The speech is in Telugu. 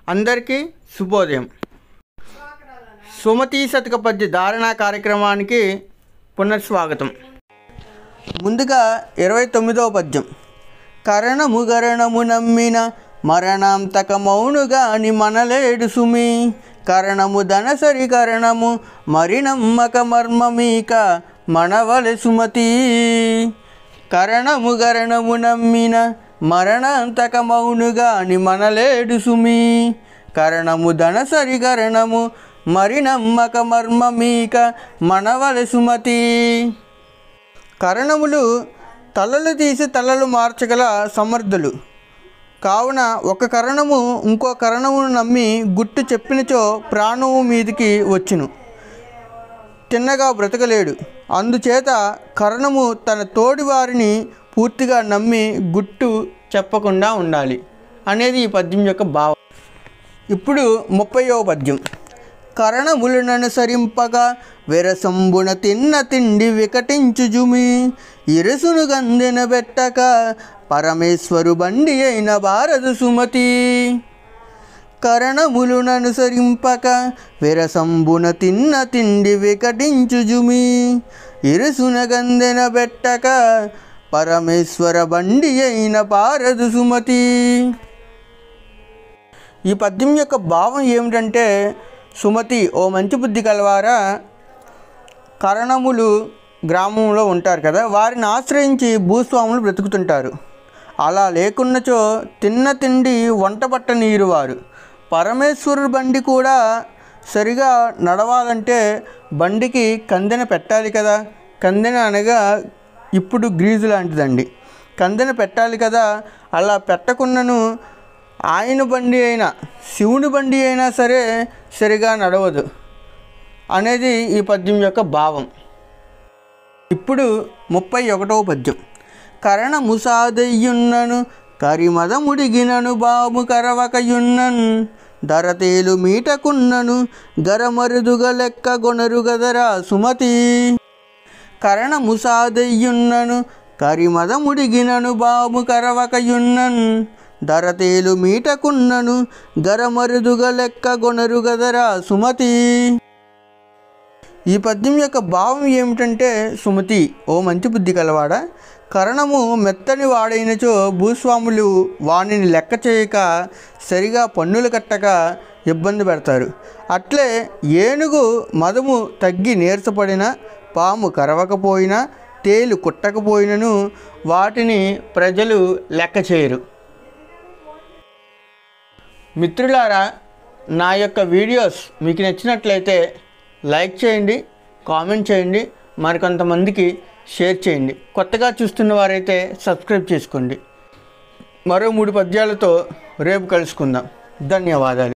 అందరికీ శుభోదయం సుమతి శతక పద్య ధారణ కార్యక్రమానికి పునఃస్వాగతం ముందుగా ఇరవై తొమ్మిదవ పద్యం కరణము గరణము నమ్మిన మరణాంతక మౌనుగాని మనలేడు సుమి కరణము ధనసరి కరణము మరి నమ్మక మర్మమీక మనవలె సుమతి కరణము గరణము నమ్మిన మరణాంతక మౌనుగాని మనలేడు సుమి కరణము ధనసరి కరణము మరి నమ్మక మర్మమీక మనవలె సుమతి కరణములు తలలు తీసి తలలు మార్చగల సమర్థులు కావున ఒక కరణము ఇంకో కరణమును నమ్మి గుట్టు చెప్పినచో ప్రాణము మీదికి వచ్చును తిన్నగా బ్రతకలేడు అందుచేత కరణము తన తోడి వారిని పూర్తిగా నమ్మి గుట్టు చెప్పకుండా ఉండాలి అనేది ఈ పద్యం యొక్క భావం ఇప్పుడు ముప్పయో పద్యం కరణములననుసరింపగా విరసంబున తిన్న తిండి వికటించుజుమి ఇరుసును గందెన బెట్టక పరమేశ్వరు బండి అయిన భారత సుమతి కరణములుననుసరింపక విరసంబున తిన్న తిండి వికటించుజుమి ఇరుసున గందెన బెట్టక పరమేశ్వర బండి అయిన పారదు సుమతి ఈ పద్యం యొక్క భావం ఏమిటంటే సుమతి ఓ మంచి బుద్ధి కలవారా కరణములు గ్రామంలో ఉంటారు కదా వారిని ఆశ్రయించి భూస్వాములు బ్రతుకుతుంటారు అలా లేకున్నచో తిన్న తిండి వంట పట్ట నీరు వారు పరమేశ్వరుడు బండి కూడా సరిగా నడవాలంటే బండికి కందెన పెట్టాలి కదా కందెన అనగా ఇప్పుడు గ్రీజు లాంటిదండి కందెన పెట్టాలి కదా అలా పెట్టకున్నను ఆయన బండి అయినా శివుని బండి అయినా సరే సరిగా నడవదు అనేది ఈ పద్యం యొక్క భావం ఇప్పుడు ముప్పై ఒకటవ పద్యం కరణ ముసాదయ్యున్నను కరిమదముడిగినను బాబు కరవకయున్నన్ ధరతేలు మీటకున్నను గరమరుదుగ లెక్క గొనరు గదరా సుమతి కరణ ముసాదయ్యున్నను కరిమదముడిగినను బాబు కరవకయున్నన్ ధరతేలు మీటకున్నను గరమరుదుగ లెక్క గొనరు గదరా సుమతి ఈ పద్యం యొక్క భావం ఏమిటంటే సుమతి ఓ మంచి బుద్ధి కలవాడా కరణము మెత్తని వాడైనచో భూస్వాములు వానిని లెక్క చేయక సరిగా పన్నులు కట్టక ఇబ్బంది పెడతారు అట్లే ఏనుగు మదము తగ్గి నీరసపడిన పాము కరవకపోయినా తేలు కుట్టకపోయినను వాటిని ప్రజలు లెక్క చేయరు మిత్రులారా నా యొక్క వీడియోస్ మీకు నచ్చినట్లయితే లైక్ చేయండి కామెంట్ చేయండి మరికొంతమందికి షేర్ చేయండి కొత్తగా చూస్తున్న వారైతే సబ్స్క్రైబ్ చేసుకోండి మరో మూడు పద్యాలతో రేపు కలుసుకుందాం ధన్యవాదాలు